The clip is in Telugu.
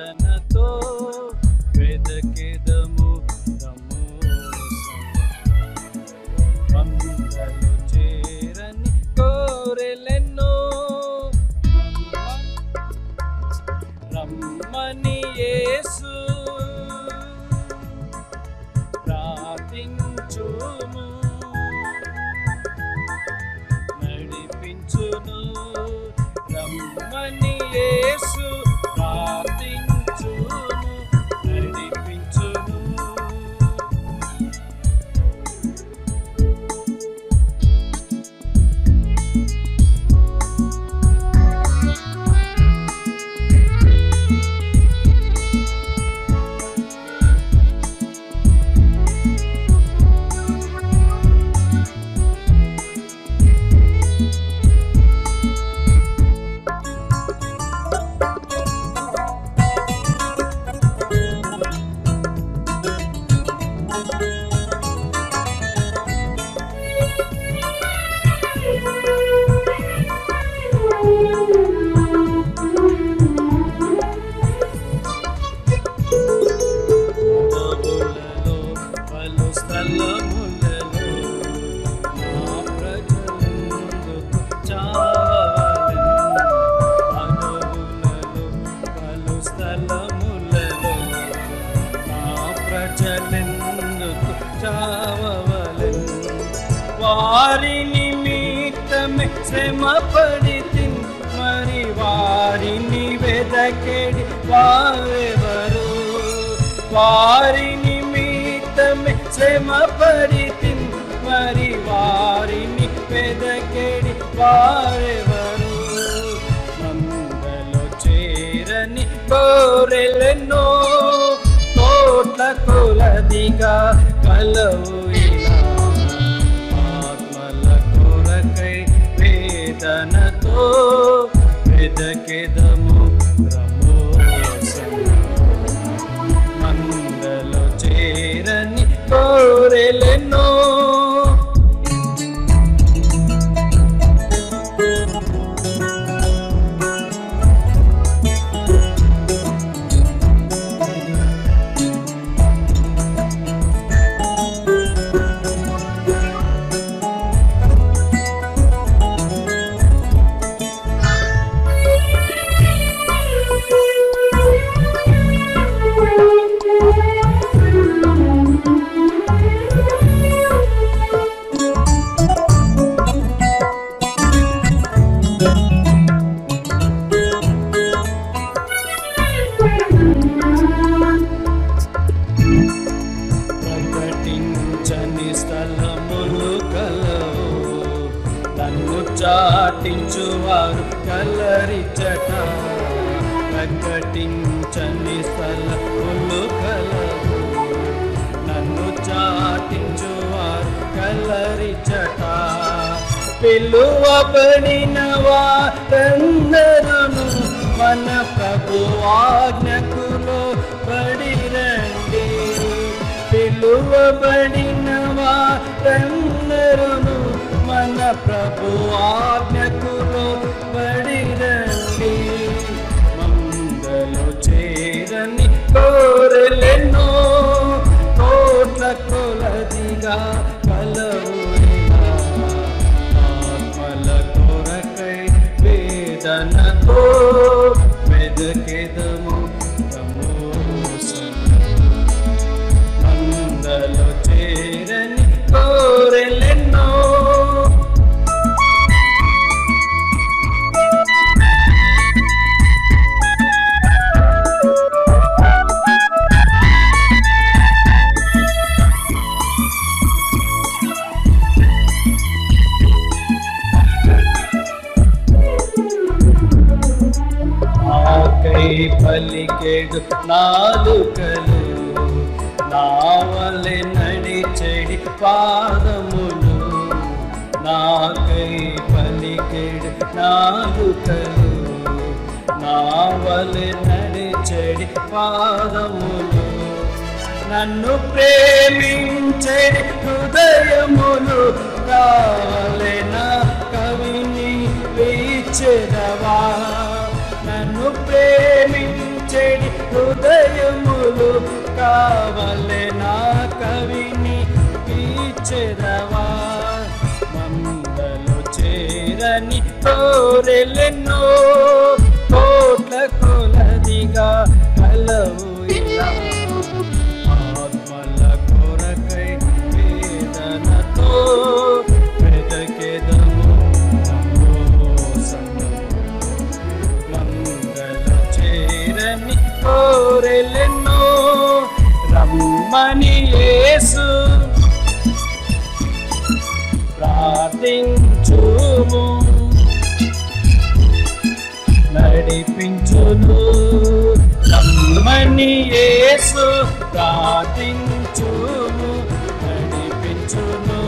వేదనతో వెదకెదము రము వందలు చేరని కోరెలెన్నో రమ్మని యేసు ప్రార్థించుము నడిపించును రమ్మని యేసు ప్రార్థించును నడిపించును అడవులలో పలు స్థలములలో నా ప్రజలందుకు చావవలెను. అడవులలో పలు స్థలములలో నా ప్రజలెందుకు చావవలెను. వారి నిమిత్తమే శ్రమ పడితి మరి వారిని వెదకెడి వారెవరు వారి నిమిత్తమే శ్రమ పడితి మరి వారిని వెదకెడి వారెవరు మందలో చేరని కోరెలెన్నో కోట్ల కొలదిగా కలవు ఇలా ఆత్మల కొరకై వేదనతో వెదకెదము ప్రమోసము మందలో చేరని కోరెలెన్నో ప్రకటించని స్థలములు కలవు నన్ను చాటించువారు కలరిచట ప్రకటించని స్థలములు కలవు నన్ను చాటించువారు కలరిచట పిలువబడిన వారందరూ మన ప్రభు ఆజ్ఞకులో పడి రండి పిలువబడిన వారందరూ మన ప్రభు ఆజ్ఞకులో పడి రండి మందలో చేరని కోరలెన్నో కోట్ల కొలదిగా కలవులా ఆత్మల కొరకై వేదనతో వెదకెదము ప్రమోసము మందలో చేరని కోరెలెన్నో ఆకై పలికేడు నాలుకలు నావలె నడిచెడి పాదములు నాకై పలికేడు నాలుకలు నావలె నడిచెడి పాదములు నన్ను ప్రేమించే హృదయములు కావలెనా కవిని వీచెదవా నన్ను ప్రేమించే ప్రేమించెడి హృదయములు కావలే నా కవిని తీర్చెదవా మందలు చేరని కోరెలెన్నో కోట్ల కొలదిగా కలవు ఇలా ఆత్మల కొరకై వేదనతో వెదకెదము సంగము మంగళ చేరని కోరెలెన్నో రమ్మని యేసు ప్రార్థించుము నడిపించును రమ్మని యేసు ప్రార్థించుము నడిపించును